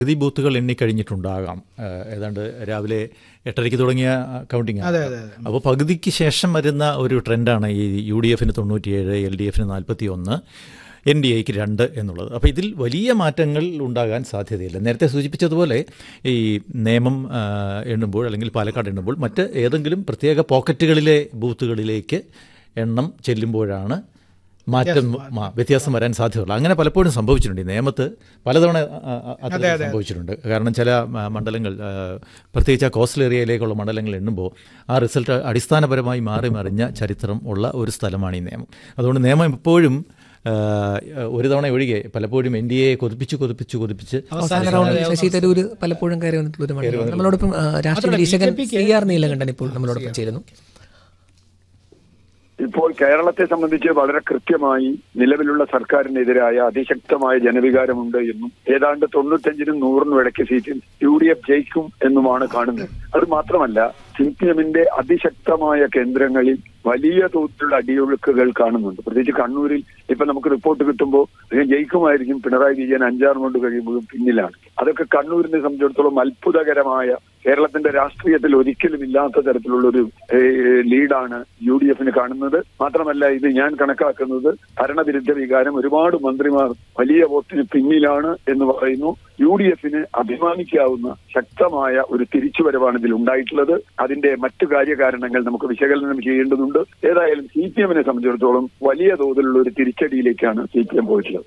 പകുതി ബൂത്തുകൾ എണ്ണിക്കഴിഞ്ഞിട്ടുണ്ടാകാം ഏഹ് ഏതാണ്ട് രാവിലെ എട്ടരയ്ക്ക് തുടങ്ങിയ കൗണ്ടിങ് അതെ, അതെ, അതെ. അപ്പോൾ പകുതിക്ക് ശേഷം വരുന്ന ഒരു ട്രെൻഡാണ് ഈ യു ഡി എഫിന് തൊണ്ണൂറ്റിയേഴ് എൽ ഡി എഫിന് നാൽപ്പത്തി ഒന്ന് എൻ ഡി എക്ക് രണ്ട് എന്നുള്ളത് അപ്പോൾ ഇതിൽ വലിയ മാറ്റങ്ങൾ ഉണ്ടാകാൻ സാധ്യതയില്ല നേരത്തെ സൂചിപ്പിച്ചതുപോലെ ഈ നിയമം ആ, എണ്ണുമ്പോൾ അല്ലെങ്കിൽ പാലക്കാട് എണ്ണുമ്പോൾ മറ്റ് ഏതെങ്കിലും പ്രത്യേക പോക്കറ്റുകളിലെ ബൂത്തുകളിലേക്ക് എണ്ണം ചെല്ലുമ്പോഴാണ് മാറ്റം ആ, വ്യത്യാസം വരാൻ സാധ്യതയുള്ളൂ അങ്ങനെ പലപ്പോഴും സംഭവിച്ചിട്ടുണ്ട് ഈ നിയമത്ത് പലതവണ ആ, ആ, അത്തരത്തിൽ സംഭവിച്ചിട്ടുണ്ട് കാരണം ചില ആ, മണ്ഡലങ്ങൾ ആ, പ്രത്യേകിച്ച് ആ കോസ്റ്റൽ ഏരിയയിലേക്കുള്ള മണ്ഡലങ്ങൾ എണ്ണുമ്പോൾ ആ റിസൾട്ട് അടിസ്ഥാനപരമായി മാറി മറിഞ്ഞ ചരിത്രം ഉള്ള ഒരു സ്ഥലമാണ് ഈ നിയമം അതുകൊണ്ട് നിയമം എപ്പോഴും ആ, ഒരു തവണ ഒഴികെ പലപ്പോഴും എൻ ഡി എ കൊതിപ്പിച്ച് കൊതിപ്പിച്ച് കൊതിപ്പിച്ച് അവസാന റൗണ്ടിൽ ശശി തരൂര് പലപ്പോഴും കയറി വന്നിട്ടുള്ള ഒരു മണ്ഡലം നമ്മളോടൊപ്പം ആ, രാഷ്ട്രീയ നിരീക്ഷകൻ സി ആർ നീലകണ്ഠൻ ഇപ്പോൾ നമ്മളോടൊപ്പം ചേരുന്നു ഇപ്പോൾ കേരളത്തെ സംബന്ധിച്ച് വളരെ കൃത്യമായി നിലവിലുള്ള സർക്കാരിനെതിരായ അതിശക്തമായ ജനവികാരമുണ്ട് എന്നും ഏതാണ്ട് തൊണ്ണൂറ്റഞ്ചിനും നൂറിനും ഇടയ്ക്ക് സീറ്റിൽ യു ഡി എഫ് ജയിക്കും എന്നുമാണ് കാണുന്നത് അത് മാത്രമല്ല സി പി എമ്മിന്റെ അതിശക്തമായ കേന്ദ്രങ്ങളിൽ വലിയ തോതിലുള്ള അടിയൊഴുക്കുകൾ കാണുന്നുണ്ട് പ്രത്യേകിച്ച് കണ്ണൂരിൽ ഇപ്പൊ നമുക്ക് റിപ്പോർട്ട് കിട്ടുമ്പോൾ അദ്ദേഹം ജയിക്കുമായിരിക്കും പിണറായി വിജയൻ അഞ്ചാറ് കൊണ്ട് കഴിയുമ്പോഴും പിന്നിലാണ് അതൊക്കെ കണ്ണൂരിനെ സംബന്ധിച്ചിടത്തോളം അത്ഭുതകരമായ കേരളത്തിന്റെ രാഷ്ട്രീയത്തിൽ ഒരിക്കലും ഇല്ലാത്ത തരത്തിലുള്ള ഒരു ലീഡാണ് യു ഡി എഫിന് കാണുന്നത് മാത്രമല്ല ഇത് ഞാൻ കണക്കാക്കുന്നത് ഭരണവിരുദ്ധ വികാരം ഒരുപാട് മന്ത്രിമാർ വലിയ വോട്ടിന് പിന്നിലാണ് എന്ന് പറയുന്നു യു ഡി എഫിന് അഭിമാനിക്കാവുന്ന ശക്തമായ ഒരു തിരിച്ചുവരവാണ് ഇതിൽ ഉണ്ടായിട്ടുള്ളത് അതിന്റെ മറ്റു കാര്യകാരണങ്ങൾ നമുക്ക് വിശകലനം ചെയ്യേണ്ടതുണ്ട് ഏതായാലും സി പി എമ്മിനെ സംബന്ധിച്ചിടത്തോളം വലിയ തോതിലുള്ള ഒരു തിരിച്ചടിയിലേക്കാണ് സി പി എം പോയിട്ടുള്ളത്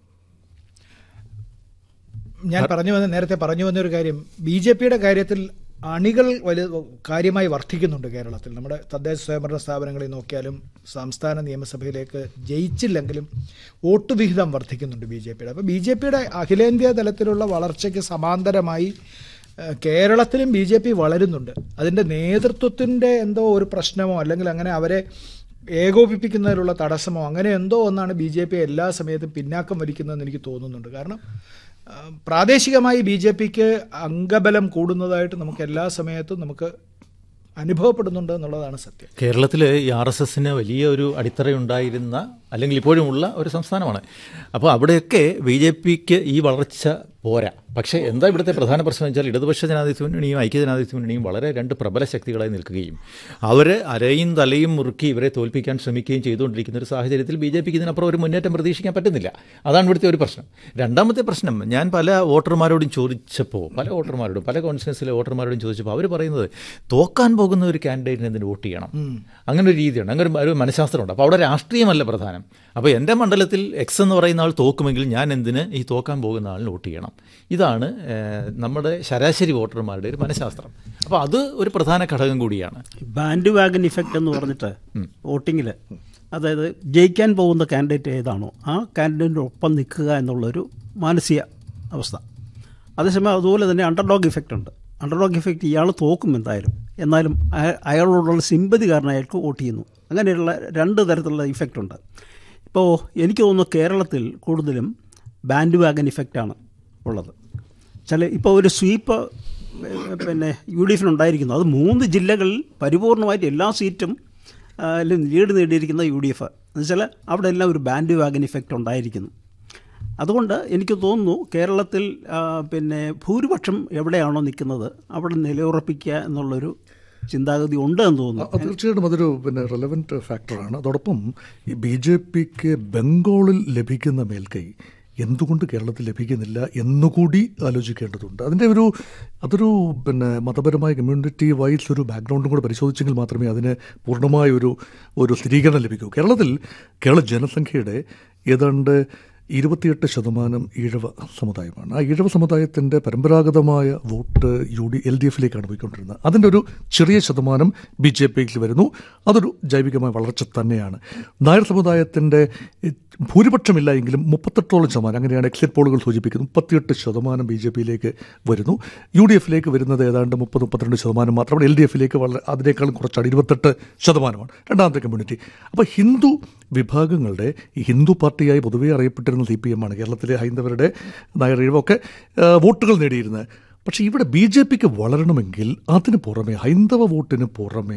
ഞാൻ പറഞ്ഞു വന്ന നേരത്തെ പറഞ്ഞു വന്ന ഒരു കാര്യം ബി ജെ പിയുടെ കാര്യത്തിൽ അണികൾ വലിയ കാര്യമായി വർദ്ധിക്കുന്നുണ്ട് കേരളത്തിൽ നമ്മുടെ തദ്ദേശ സ്വയംഭരണ സ്ഥാപനങ്ങളിൽ നോക്കിയാലും സംസ്ഥാന നിയമസഭയിലേക്ക് ജയിച്ചില്ലെങ്കിലും വോട്ട് വിഹിതം വർദ്ധിക്കുന്നുണ്ട് ബി ജെ പിയുടെ അപ്പോൾ ബി ജെ പിയുടെ അഖിലേന്ത്യാ തലത്തിലുള്ള വളർച്ചയ്ക്ക് സമാന്തരമായി ഏഹ്, കേരളത്തിലും ബി ജെ പി വളരുന്നുണ്ട് അതിൻ്റെ നേതൃത്വത്തിൻ്റെ എന്തോ ഒരു പ്രശ്നമോ അല്ലെങ്കിൽ അങ്ങനെ അവരെ ഏകോപിപ്പിക്കുന്നതിലുള്ള തടസ്സമോ അങ്ങനെ എന്തോ ഒന്നാണ് ബി ജെ പി എല്ലാ സമയത്തും പിന്നാക്കം വലിക്കുന്നതെന്ന് എനിക്ക് തോന്നുന്നുണ്ട് കാരണം ആ, പ്രാദേശികമായി ബി ജെ പിക്ക് അംഗബലം കൂടുന്നതായിട്ട് നമുക്ക് എല്ലാ സമയത്തും നമുക്ക് അനുഭവപ്പെടുന്നുണ്ട് എന്നുള്ളതാണ് സത്യം കേരളത്തിൽ ഈ ആർ എസ് എസിന് വലിയ ഒരു അടിത്തറയുണ്ടായിരുന്ന അല്ലെങ്കിൽ ഇപ്പോഴും ഉള്ള ഒരു സംസ്ഥാനമാണ് അപ്പോൾ അവിടെയൊക്കെ ബി ജെ പിക്ക് ഈ വളർച്ച പോരാ പക്ഷേ എന്താ ഇവിടുത്തെ പ്രധാന പ്രശ്നം എന്ന് വെച്ചാൽ ഇടതുപക്ഷ ജനാധിപത്യ മുന്നണിയും ഐക്യ ജനാധിപത്യ മുന്നണിയും വളരെ രണ്ട് പ്രബല ശക്തികളായി നിൽക്കുകയും അവർ അരയും തലയും മുറുക്കി ഇവരെ തോൽപ്പിക്കാൻ ശ്രമിക്കുകയും ചെയ്തുകൊണ്ടിരിക്കുന്ന ഒരു സാഹചര്യത്തിൽ ബി ജെ പിക്ക് ഇതിനപ്പുറം ഒരു മുന്നേറ്റം പ്രതീക്ഷിക്കാൻ പറ്റുന്നില്ല അതാണ് ഇവിടുത്തെ ഒരു പ്രശ്നം രണ്ടാമത്തെ പ്രശ്നം ഞാൻ പല വോട്ടർമാരോടും ചോദിച്ചപ്പോൾ പല വോട്ടർമാരോടും പല കോൺസ്റ്റിറ്റ്യൻസിലെ വോട്ടർമാരോടും ചോദിച്ചപ്പോൾ അവർ പറയുന്നത് തോക്കാൻ പോകുന്ന ഒരു കാൻഡിഡേറ്റിന് എന്തിന് വോട്ട് ചെയ്യണം അങ്ങനെ ഒരു രീതിയുണ്ട് അങ്ങനെ ഒരു- ഒരു മനഃശാസ്ത്രമുണ്ട് അപ്പോൾ അവിടെ രാഷ്ട്രീയമല്ല പ്രധാനം അപ്പോൾ എൻ്റെ മണ്ഡലത്തിൽ എക്സ് എന്ന് പറയുന്ന ആൾ തോക്കുമെങ്കിൽ ഞാൻ എന്തിന് ഈ തോക്കാൻ പോകുന്ന ആളിന് വോട്ട് ചെയ്യണം ഇതാണ് ഏഹ്, നമ്മുടെ ശരാശരി വോട്ടർമാരുടെ ഒരു മനഃശാസ്ത്രം അപ്പോൾ അത് ഒരു പ്രധാന ഘടകം കൂടിയാണ് ബാൻഡ് വാഗൻ ഇഫക്റ്റ് എന്ന് പറഞ്ഞിട്ട് വോട്ടിങ്ങിൽ അതായത് ജയിക്കാൻ പോകുന്ന കാൻഡിഡേറ്റ് ഏതാണോ ആ കാൻഡിഡേറ്റിൻ്റെ ഒപ്പം നിൽക്കുക എന്നുള്ളൊരു മാനസിക അവസ്ഥ അതേസമയം അതുപോലെ തന്നെ അണ്ടർഡോഗ് ഇഫക്റ്റ് ഉണ്ട് അണ്ടർഡോഗ് ഇഫക്റ്റ് ഇയാൾ തോക്കും എന്തായാലും എന്നാലും അയ- അയാളോടുള്ള സിമ്പതി കാരണം അയാൾക്ക് വോട്ട് ചെയ്യുന്നു അങ്ങനെയുള്ള രണ്ട് തരത്തിലുള്ള ഇഫക്റ്റ് ഉണ്ട് ഇപ്പോൾ എനിക്ക് തോന്നുന്നു കേരളത്തിൽ കൂടുതലും ബാൻഡ് വാഗൻ ഇഫക്റ്റാണ് ഉള്ളത് ചില ഇപ്പോൾ ഒരു സ്വീപ്പ് ഏഹ്, പിന്നെ യു ഡി എഫിനുണ്ടായിരിക്കുന്നു അത് മൂന്ന് ജില്ലകളിൽ പരിപൂർണമായിട്ട് എല്ലാ സീറ്റും ആ, ലും ലീഡ് നേടിയിരിക്കുന്ന യു ഡി എഫ് എന്നുവെച്ചാൽ അവിടെ എല്ലാം ഒരു ബാൻഡ് വാഗൻ ഇഫക്റ്റ് ഉണ്ടായിരിക്കുന്നു അതുകൊണ്ട് എനിക്ക് തോന്നുന്നു കേരളത്തിൽ ആ, പിന്നെ ഭൂരിപക്ഷം എവിടെയാണോ നിൽക്കുന്നത് അവിടെ നിലയുറപ്പിക്കുക എന്നുള്ളൊരു ചിന്താഗതി ഉണ്ട് എന്ന് തോന്നുന്നു അത് തീർച്ചയായിട്ടും അതൊരു പിന്നെ റെലവൻറ്റ് ഫാക്ടറാണ് അതോടൊപ്പം ഈ ബി ജെ പിക്ക് ബംഗാളിൽ ലഭിക്കുന്ന മേൽക്കൈ എന്തുകൊണ്ട് കേരളത്തിൽ ലഭിക്കുന്നില്ല എന്നുകൂടി ആലോചിക്കേണ്ടതുണ്ട് അതിൻ്റെ ഒരു അതൊരു പിന്നെ മതപരമായ കമ്മ്യൂണിറ്റി വൈസ് ഒരു ബാക്ക്ഗ്രൗണ്ടും കൂടെ പരിശോധിച്ചെങ്കിൽ മാത്രമേ അതിന് പൂർണ്ണമായ ഒരു ഒരു സ്ഥിരീകരണം ലഭിക്കൂ കേരളത്തിൽ കേരള ജനസംഖ്യയുടെ ഏതാണ്ട് ഇരുപത്തിയെട്ട് ശതമാനം ഈഴവ സമുദായമാണ് ആ ഈഴവ സമുദായത്തിൻ്റെ പരമ്പരാഗതമായ vote U D L D എഫിലേക്കാണ് പോയിക്കൊണ്ടിരുന്നത് അതിൻ്റെ ഒരു ചെറിയ ശതമാനം ബി ജെ പിയിൽ വരുന്നു അതൊരു ജൈവികമായ വളർച്ച തന്നെയാണ് നായർ സമുദായത്തിൻ്റെ ഭൂരിപക്ഷമില്ല എങ്കിലും മുപ്പത്തെട്ടോളം ശതമാനം അങ്ങനെയാണ് എക്സിറ്റ് പോളുകൾ സൂചിപ്പിക്കുന്നത് മുപ്പത്തിയെട്ട് ശതമാനം ബി ജെ പിയിലേക്ക് വരുന്നു യു ഡി എഫിലേക്ക് വരുന്നത് ഏതാണ്ട് മുപ്പത് മുപ്പത്തിരണ്ട് ശതമാനം മാത്രമാണ് എൽ ഡി എഫിലേക്ക് വളരെ അതിനേക്കാളും കുറച്ചാണ് ഇരുപത്തെട്ട് ശതമാനമാണ് രണ്ടാമത്തെ കമ്മ്യൂണിറ്റി അപ്പോൾ ഹിന്ദു വിഭാഗങ്ങളുടെ ഈ ഹിന്ദു പാർട്ടിയായി പൊതുവേ അറിയപ്പെട്ടിരുന്ന സി പി എം ആണ് കേരളത്തിലെ ഹൈന്ദവരുടെ നായർ ഈഴവൊക്കെ ആ, വോട്ടുകൾ നേടിയിരുന്നത് പക്ഷേ ഇവിടെ ബി ജെ പിക്ക് വളരണമെങ്കിൽ അതിന് പുറമെ ഹൈന്ദവ വോട്ടിന് പുറമെ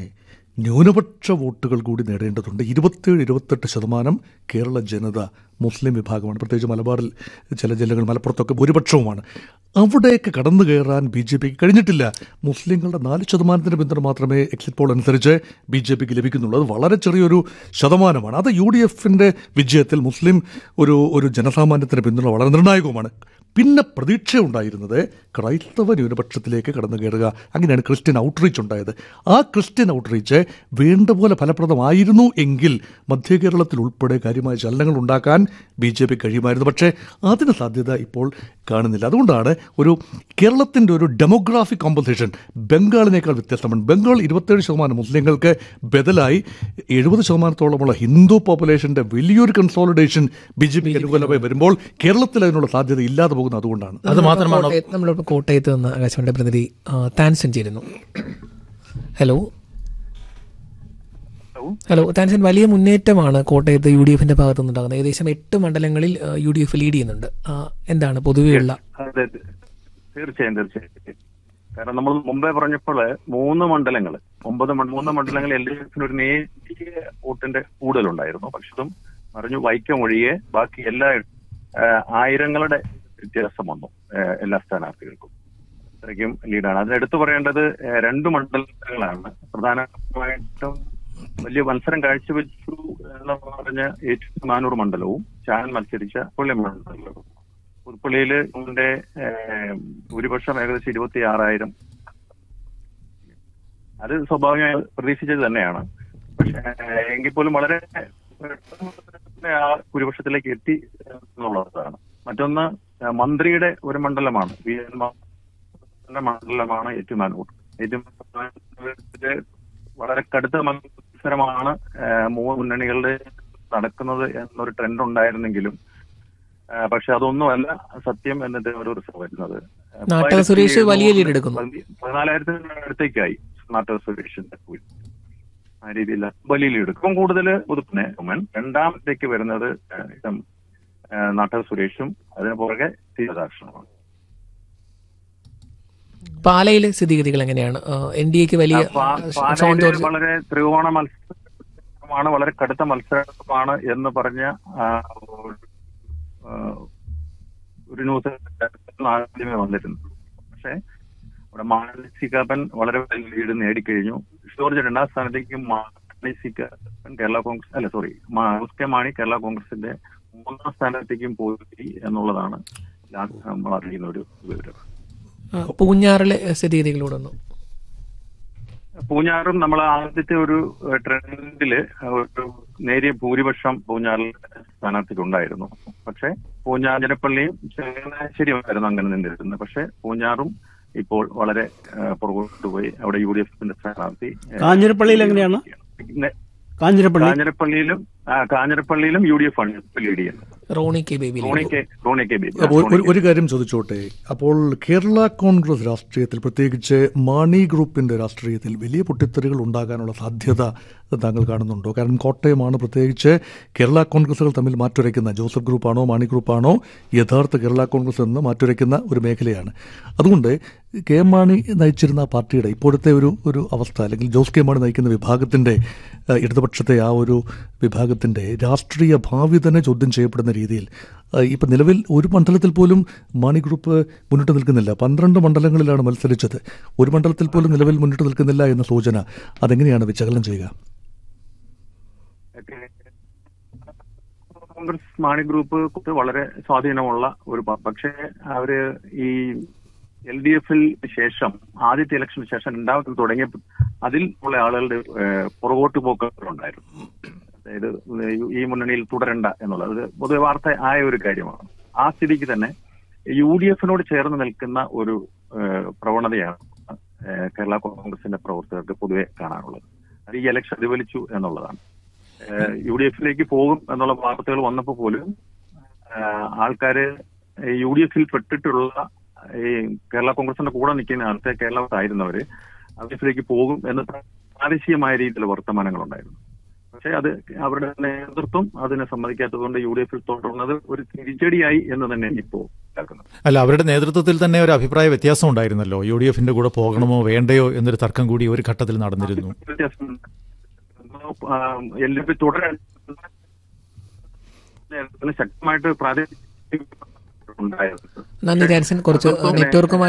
ന്യൂനപക്ഷ വോട്ടുകൾ കൂടി നേടേണ്ടതുണ്ട് ഇരുപത്തേഴ് ഇരുപത്തെട്ട് ശതമാനം കേരള ജനത മുസ്ലിം വിഭാഗമാണ് പ്രത്യേകിച്ച് മലബാറിൽ ചില ജില്ലകൾ മലപ്പുറത്തൊക്കെ ഭൂരിപക്ഷവുമാണ് അവിടേക്ക് കടന്നു കയറാൻ ബി ജെ പിക്ക് കഴിഞ്ഞിട്ടില്ല മുസ്ലിങ്ങളുടെ നാല് ശതമാനത്തിന് പിന്തുണ മാത്രമേ എക്സിറ്റ് പോൾ അനുസരിച്ച് ബി ജെ പിക്ക് ലഭിക്കുന്നുള്ളൂ അത് വളരെ ചെറിയൊരു ശതമാനമാണ് അത് യു ഡി എഫിൻ്റെ വിജയത്തിൽ മുസ്ലിം ഒരു ഒരു ജനസാമാന്യത്തിൻ്റെ പിന്തുണ വളരെ നിർണായകവുമാണ് പിന്നെ പ്രതീക്ഷ ഉണ്ടായിരുന്നത് ക്രൈസ്തവ ന്യൂനപക്ഷത്തിലേക്ക് കടന്നു കയറുക അങ്ങനെയാണ് ക്രിസ്ത്യൻ ഔട്ട്റീച്ച് ഉണ്ടായത് ആ ക്രിസ്ത്യൻ ഔട്ട്റീച്ച് വേണ്ട പോലെ ഫലപ്രദമായിരുന്നു എങ്കിൽ മധ്യ കേരളത്തിൽ ഉൾപ്പെടെ കാര്യമായ ചലനങ്ങൾ ഉണ്ടാക്കാൻ ബി ജെ പി കഴിയുമായിരുന്നു പക്ഷേ അതിന് സാധ്യത ഇപ്പോൾ കാണുന്നില്ല അതുകൊണ്ടാണ് ഒരു കേരളത്തിൻ്റെ ഒരു ഡെമോഗ്രാഫിക് കോമ്പസിഷൻ ബംഗാളിനേക്കാൾ വ്യത്യസ്തമാണ് ബംഗാൾ ഇരുപത്തേഴ് ശതമാനം മുസ്ലിങ്ങൾക്ക് ബദലായി എഴുപത് ശതമാനത്തോളമുള്ള ഹിന്ദു പോപ്പുലേഷൻ്റെ വലിയൊരു കൺസോളിഡേഷൻ ബി ജെ പിക്ക് അനുകൂലമായി വരുമ്പോൾ കേരളത്തിൽ അതിനുള്ള സാധ്യത ഇല്ലാതെ പോകുന്നത് അതുകൊണ്ടാണ് അത് മാത്രമാണോ കോട്ടയത്ത് നമ്മളിപ്പോൾ കോട്ടയത്ത് നിന്ന് ആകാശവാണിയുടെ പ്രതിനിധി ആ, താൻസൻ ചേരുന്നു ഹലോ ഹലോ താൻസൻ വലിയ മുന്നേറ്റമാണ് കോട്ടയത്ത് യു ഡി എഫിന്റെ ഭാഗത്തു നിന്നുണ്ടാകുന്നത് ഏകദേശം എട്ട് മണ്ഡലങ്ങളിൽ ആ, യു ഡി എഫ് ലീഡ് ചെയ്യുന്നുണ്ട് ആ, എന്താണ് പൊതുവെയുള്ള അതെ തീർച്ചയായും തീർച്ചയായും കാരണം നമ്മൾ മുമ്പേ പറഞ്ഞപ്പോൾ മൂന്ന് മണ്ഡലങ്ങൾ ഒമ്പത് മണ്ഡ- മൂന്ന് മണ്ഡലങ്ങൾ എൽ ഡി എഫിന് ഒരു നേരിയ വോട്ടിന്റെ കൂടുതലുണ്ടായിരുന്നു പക്ഷെ അതും മറിഞ്ഞു വൈക്കം ഒഴികെ ബാക്കി എല്ലാ ആ, ആയിരങ്ങളുടെ വ്യത്യാസം വന്നു ആ, എല്ലാ സ്ഥാനാർത്ഥികൾക്കും അത്രയ്ക്കും ലീഡാണ് അതിന് എടുത്തു പറയേണ്ടത് ആ, രണ്ട് മണ്ഡലങ്ങളാണ് പ്രധാനമായിട്ടും വലിയ മത്സരം കാഴ്ചവെച്ചു എന്ന് പറഞ്ഞ ഏറ്റവും മാനൂർ മണ്ഡലവും ചാൻ മത്സരിച്ച പുള്ളി മണ്ഡലവും പുതുപ്പള്ളിയില് ഇതിന്റെ ഭൂരിപക്ഷം ഏകദേശം ഇരുപത്തി ആറായിരം അത് സ്വാഭാവികമായി പ്രതീക്ഷിച്ചത് തന്നെയാണ് പക്ഷെ എങ്കിൽ പോലും വളരെ പെട്ടെന്ന് ആ ഭൂരിപക്ഷത്തിലേക്ക് എത്തി എന്നുള്ളതാണ് മറ്റൊന്ന് ആ, മന്ത്രിയുടെ ഒരു മണ്ഡലമാണ് വി എൻ മാധവന്റെ മണ്ഡലമാണ് ഏറ്റുമാനൂർ ഏറ്റുമാനൂരില് വളരെ കടുത്ത മത്സരമാണ് ആ, മൂന്ന് മുന്നണികളുടെ നടക്കുന്നത് എന്നൊരു ട്രെൻഡ് ഉണ്ടായിരുന്നെങ്കിലും ആ, പക്ഷെ അതൊന്നുമല്ല സത്യം എന്നിട്ട് ഒരു റിസർവ് വരുന്നത് നാട്ടക സുരേഷ് വലിയ lead എടുക്കുന്നു. പതിനാലായിരത്തിന് അടുത്തേക്കായി നാട്ടക സുരേഷിന്റെ കൂലി ആ രീതിയിൽ വലിയ ലീഡ് എടുക്കും കൂടുതൽ പുതുപ്പിനെ ഉമ്മൻ രണ്ടാമത്തേക്ക് വരുന്നത് ആ, ഇതം, ആ, നാട്ടക സുരേഷും അതിന് പുറകെ തീരദാക്ഷണമാണ് പാലയിലെ സ്ഥിതിഗതികൾ എങ്ങനെയാണ് എൻ ഡി എക്ക് വലിയ പാ- ഷോൺ പാലയില് ജോർജ് വളരെ ത്രികോണ മത്സരമാണ് വളരെ കടുത്ത മത്സരമാണ് എന്ന് പറഞ്ഞ ആ, ഒരു, ആ, ഒരു ന്യൂസ് ആദ്യമേ വന്നിരുന്നു പക്ഷേ ഇവിടെ മാനസികപ്പൻ വളരെ വലിയ ലീഡ് നേടിക്കഴിഞ്ഞു ജോർജ് രണ്ടാം സ്ഥാനത്തേക്ക് മാനസികപ്പൻ കേരള കോൺഗ്രസ് അല്ല sorry S K Mani Kerala കോൺഗ്രസിന്റെ മൂന്നാം സ്ഥാനത്തേക്കും പോയി എന്നുള്ളതാണ് ലാസ്റ്റ് നമ്മൾ അറിയുന്ന ഒരു വിവരം ആ, പൂഞ്ഞാറിലെ സ്ഥിതിഗതികളോട് ഒന്ന് പൂഞ്ഞാറും നമ്മൾ ആദ്യത്തെ ഒരു ഏഹ്, ട്രെൻഡില് ഒരു നേരിയ ഭൂരിപക്ഷം പൂഞ്ഞാറിൽ സ്ഥാനാർത്ഥിക്ക് ഉണ്ടായിരുന്നു പക്ഷെ പൂഞ്ഞാഞ്ചനപ്പള്ളിയും ചങ്ങനാശ്ശേരിയുമായിരുന്നു അങ്ങനെ നിന്നിരുന്നത് പക്ഷെ പൂഞ്ഞാറും ഇപ്പോൾ വളരെ ഏഹ്, പുറകോട്ട് പോയി അവിടെ യു ഡി എഫിന്റെ സ്ഥാനാർത്ഥി ഏഹ്, കാഞ്ഞിരപ്പള്ളിയിൽ എങ്ങനെയാണ്? നെ- കാഞ്ഞിരപ്പള്ളി കാഞ്ഞിരപ്പള്ളിയിലും ആ, കാഞ്ഞിരപ്പള്ളിയിലും യു ഡി എഫ് ആണ് ഇപ്പോൾ ലീഡ് ചെയ്യുന്നത് Rony K Baby Rony K Rony K Baby അപ്പോൾ ഒരു- ഒരു കാര്യം ചോദിച്ചോട്ടെ അപ്പോൾ കേരള കോൺഗ്രസ് രാഷ്ട്രീയത്തിൽ പ്രത്യേകിച്ച് മാണി ഗ്രൂപ്പിന്റെ രാഷ്ട്രീയത്തിൽ വലിയ പൊട്ടിത്തെറികൾ ഉണ്ടാകാനുള്ള സാധ്യത താങ്കൾ കാണുന്നുണ്ടോ കാരണം കോട്ടയമാണ് പ്രത്യേകിച്ച് കേരള കോൺഗ്രസുകൾ തമ്മിൽ മാറ്റുരയ്ക്കുന്ന ജോസഫ് ഗ്രൂപ്പാണോ മാണി ഗ്രൂപ്പാണോ യഥാർത്ഥ കേരള കോൺഗ്രസ് എന്ന് മാറ്റുരയ്ക്കുന്ന ഒരു മേഖലയാണ് അതുകൊണ്ട് കെ എം മാണി നയിച്ചിരുന്ന ആ പാർട്ടിയുടെ ഇപ്പോഴത്തെ ഒരു ഒരു അവസ്ഥ അല്ലെങ്കിൽ ജോസ് കെ മാണി നയിക്കുന്ന വിഭാഗത്തിന്റെ ഏഹ്, ഇടതുപക്ഷത്തെ ആ ഒരു വിഭാഗത്തിന്റെ രാഷ്ട്രീയ ഭാവി തന്നെ ചോദ്യം ചെയ്യപ്പെടുന്ന രീതിയിൽ ഏഹ്, ഇപ്പം നിലവിൽ ഒരു മണ്ഡലത്തിൽ പോലും മാണി ഗ്രൂപ്പ് മുന്നിട്ട് നിൽക്കുന്നില്ല പന്ത്രണ്ട് മണ്ഡലങ്ങളിലാണ് മത്സരിച്ചത് ഒരു മണ്ഡലത്തിൽ പോലും നിലവിൽ മുന്നിട്ട് നിൽക്കുന്നില്ല എന്ന സൂചന അതെങ്ങനെയാണ് വിശകലനം ചെയ്യുക കോൺഗ്രസ് മാണി ഗ്രൂപ്പ് ക്ക് വളരെ സ്വാധീനമുള്ള ഒരു പ- പക്ഷേ അവര് ഈ എൽ ഡി എഫിൽ ശേഷം ആദ്യത്തെ ഇലക്ഷന് ശേഷം രണ്ടാമത്തെ തുടങ്ങിയ അതിൽ ഉള്ള ആളുകളുടെ ഏഹ്, പുറകോട്ട് പോക്കുകളുണ്ടായിരുന്നു അതായത് ഈ മുന്നണിയിൽ തുടരണ്ട എന്നുള്ളത് അത് പൊതുവെ വാർത്ത ആയ ഒരു കാര്യമാണ് ആ സ്ഥിതിക്ക് തന്നെ യു ഡി എഫിനോട് ചേർന്ന് നിൽക്കുന്ന ഒരു ഏഹ്, പ്രവണതയാണ് ഏഹ്, കേരള കോൺഗ്രസിന്റെ പ്രവർത്തകർക്ക് പൊതുവെ കാണാനുള്ളത് അത് ഈ ഇലക്ഷൻ പ്രതിഫലിച്ചു എന്നുള്ളതാണ് യു ഡി എഫിലേക്ക് പോകും എന്നുള്ള വാർത്തകൾ വന്നപ്പോൾ പോലും ഏഹ്, ആൾക്കാര് യു ഡി എഫിൽ പെട്ടിട്ടുള്ള ഈ കേരള കോൺഗ്രസിന്റെ കൂടെ നിൽക്കുന്ന ആൾക്കാർ കേരളത്തിലായിരുന്നവര് യു ഡി എഫിലേക്ക് പോകും എന്ന് പ്രാദേശികമായ രീതിയിലുള്ള വർത്തമാനങ്ങൾ ഉണ്ടായിരുന്നു പക്ഷേ അത് അവരുടെ നേതൃത്വം അതിനെ സമ്മതിക്കാത്തതുകൊണ്ട് യു ഡി എഫിൽ തുടർന്നത് ഒരു തിരിച്ചടിയായി എന്ന് തന്നെ ഇപ്പോ മനസ്സിലാക്കുന്നത് അല്ല അവരുടെ നേതൃത്വത്തിൽ തന്നെ ഒരു അഭിപ്രായ വ്യത്യാസം ഉണ്ടായിരുന്നല്ലോ യു ഡി എഫിന്റെ കൂടെ പോകണമോ വേണ്ടയോ എന്നൊരു തർക്കം കൂടി ഒരു ഘട്ടത്തിൽ നടന്നിരുന്നു വ്യത്യാസം എൽ ഡി പി തുടരാൻ ശക്തമായിട്ട് പ്രാദേശിക ഉണ്ടായത് നന്ദി ജാൻസൺ കുറച്ച് അത്രത്തോളം നെറ്റ്വർക്കുമായി